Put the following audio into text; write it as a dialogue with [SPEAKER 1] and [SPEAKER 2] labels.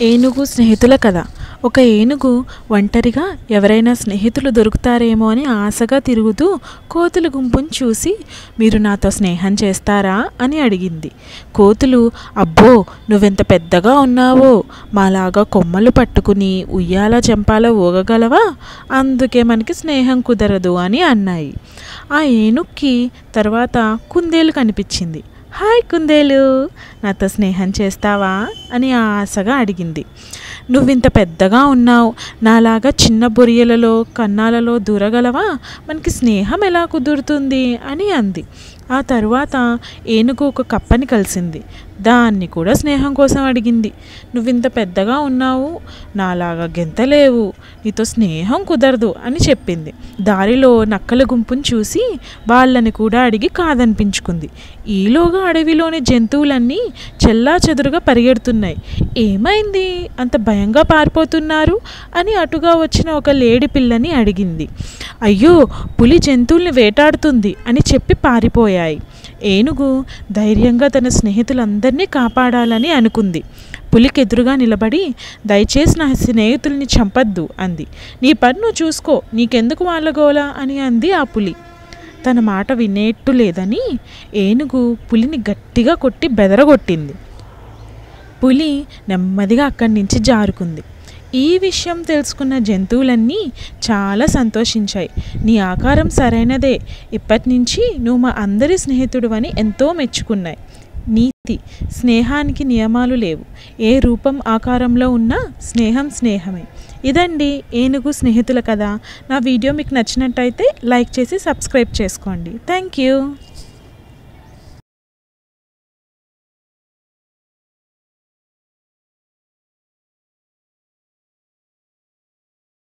[SPEAKER 1] ఏనుగు స్నేహితుల కథ ఒక ఏనుగు ఒంటరిగా ఎవరైనా స్నేహితులు దొరుకుతారేమో అని ఆశగా తిరుగుతూ కోతుల గుంపును చూసి మీరు నాతో స్నేహం చేస్తారా అని అడిగింది కోతులు అబ్బో నువ్వెంత పెద్దగా ఉన్నావో మాలాగా కొమ్మలు పట్టుకుని ఉయ్యాల చెంపాల ఊగగలవా అందుకే మనకి స్నేహం కుదరదు అని అన్నాయి ఆ ఏనుక్కి తర్వాత కుందేలు కనిపించింది హాయ్ కుందేలు నాతో స్నేహం చేస్తావా అని ఆశగా అడిగింది నువ్వింత పెద్దగా ఉన్నావు నాలాగా చిన్న బొరియలలో కన్నాలలో దూరగలవా మనకి స్నేహం ఎలా కుదురుతుంది అని అంది ఆ తరువాత ఏనుగు ఒక కప్పని కలిసింది దాన్ని కూడా స్నేహం కోసం అడిగింది నువ్వింత పెద్దగా ఉన్నావు నాలాగా గెంతలేవు నీతో స్నేహం కుదరదు అని చెప్పింది దారిలో నక్కల గుంపును చూసి వాళ్ళని కూడా అడిగి కాదనిపించుకుంది ఈలోగా అడవిలోని జంతువులన్నీ చెల్లా చెదురుగా పరిగెడుతున్నాయి ఏమైంది అంత భయంగా పారిపోతున్నారు అని అటుగా వచ్చిన ఒక లేడి పిల్లని అడిగింది అయ్యో పులి జంతువుల్ని వేటాడుతుంది అని చెప్పి పారిపోయాయి ఏనుగు ధైర్యంగా తన స్నేహితులందరినీ కాపాడాలని అనుకుంది పులికి ఎదురుగా నిలబడి దయచేసి నా స్నేహితుల్ని చంపద్దు అంది నీ పని నువ్వు చూసుకో నీకెందుకు వాళ్ళగోలా అని అంది ఆ పులి తన మాట వినేట్టు లేదని ఏనుగు పులిని గట్టిగా కొట్టి బెదరగొట్టింది పులి నెమ్మదిగా అక్కడి నుంచి జారుకుంది ఈ విషయం తెలుసుకున్న జంతువులన్నీ చాలా సంతోషించాయి నీ ఆకారం సరైనదే ఇప్పటి నుంచి నువ్వు మా అందరి స్నేహితుడు అని ఎంతో మెచ్చుకున్నాయి నీతి స్నేహానికి నియమాలు లేవు ఏ రూపం ఆకారంలో ఉన్నా స్నేహం స్నేహమే ఇదండి ఏనుగు స్నేహితుల కదా నా వీడియో మీకు నచ్చినట్టయితే లైక్ చేసి సబ్స్క్రైబ్ చేసుకోండి థ్యాంక్ యూ